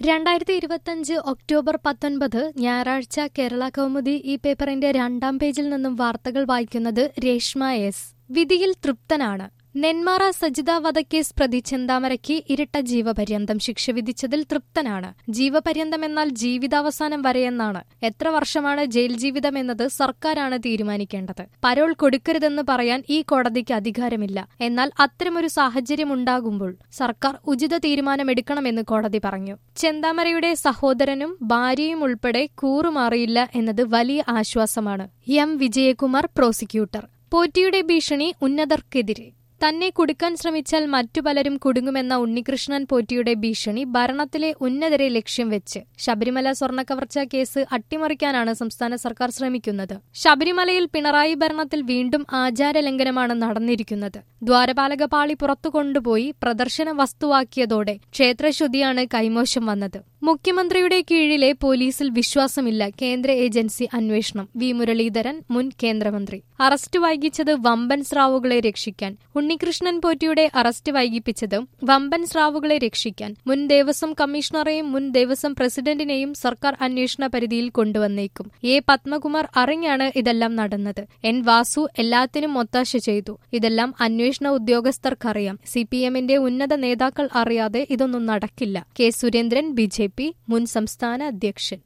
രണ്ടായിരത്തി ഇരുപത്തഞ്ച് ഒക്ടോബർ പത്തൊൻപത് ഞായറാഴ്ച കേരള കൗമുദി ഈ പേപ്പറിന്റെ രണ്ടാം പേജിൽ നിന്നും വാർത്തകൾ വായിക്കുന്നത് രേഷ്മ എസ് വിധിയിൽ തൃപ്തനാണ് നെന്മാറ സജിത വധക്കേസ് പ്രതി ചെന്താമരയ്ക്ക് ഇരട്ട ജീവപര്യന്തം ശിക്ഷ വിധിച്ചതിൽ തൃപ്തനാണ് ജീവപര്യന്തം എന്നാൽ ജീവിതാവസാനം വരെയെന്നാണ് എത്ര വർഷമാണ് ജയിൽ ജീവിതം എന്നത് സർക്കാരാണ് തീരുമാനിക്കേണ്ടത് പരോൾ കൊടുക്കരുതെന്ന് പറയാൻ ഈ കോടതിക്ക് അധികാരമില്ല എന്നാൽ അത്തരമൊരു സാഹചര്യം ഉണ്ടാകുമ്പോൾ സർക്കാർ ഉചിത തീരുമാനമെടുക്കണമെന്ന് കോടതി പറഞ്ഞു ചെന്താമരയുടെ സഹോദരനും ഭാര്യയും ഉൾപ്പെടെ കൂറുമാറിയില്ല എന്നത് വലിയ ആശ്വാസമാണ് എം വിജയകുമാർ പ്രോസിക്യൂട്ടർ പോറ്റിയുടെ ഭീഷണി ഉന്നതർക്കെതിരെ തന്നെ കുടുക്കാൻ ശ്രമിച്ചാൽ മറ്റു പലരും കുടുങ്ങുമെന്ന ഉണ്ണികൃഷ്ണൻ പോറ്റിയുടെ ഭീഷണി ഭരണത്തിലെ ഉന്നതരെ ലക്ഷ്യം വെച്ച് ശബരിമല സ്വർണ്ണക്കവർച്ച കേസ് അട്ടിമറിക്കാനാണ് സംസ്ഥാന സർക്കാർ ശ്രമിക്കുന്നത് ശബരിമലയിൽ പിണറായി ഭരണത്തിൽ വീണ്ടും ആചാരലംഘനമാണ് നടന്നിരിക്കുന്നത് ദ്വാരപാലക പാളി പുറത്തു കൊണ്ടുപോയി പ്രദർശന വസ്തുവാക്കിയതോടെ ക്ഷേത്രശുദ്ധിയാണ് കൈമോശം വന്നത് മുഖ്യമന്ത്രിയുടെ കീഴിലെ പോലീസിൽ വിശ്വാസമില്ല കേന്ദ്ര ഏജൻസി അന്വേഷണം വി മുരളീധരൻ മുൻ കേന്ദ്രമന്ത്രി അറസ്റ്റ് വൈകിച്ചത് വമ്പൻ സ്രാവുകളെ രക്ഷിക്കാൻ ഉണ്ണികൃഷ്ണൻ പോറ്റിയുടെ അറസ്റ്റ് വൈകിപ്പിച്ചത് വമ്പൻ സ്രാവുകളെ രക്ഷിക്കാൻ മുൻ ദേവസ്വം കമ്മീഷണറെയും മുൻ ദേവസ്വം പ്രസിഡന്റിനെയും സർക്കാർ അന്വേഷണ പരിധിയിൽ കൊണ്ടുവന്നേക്കും എ പത്മകുമാർ അറിഞ്ഞാണ് ഇതെല്ലാം നടന്നത് എൻ വാസു എല്ലാത്തിനും ഒത്താശ ചെയ്തു ഇതെല്ലാം അന്വേഷണ ഉദ്യോഗസ്ഥർക്കറിയാം സി പി എമ്മിന്റെ ഉന്നത നേതാക്കൾ അറിയാതെ ഇതൊന്നും നടക്കില്ല K Surendran B J P മുൻ സംസ്ഥാന അധ്യക്ഷൻ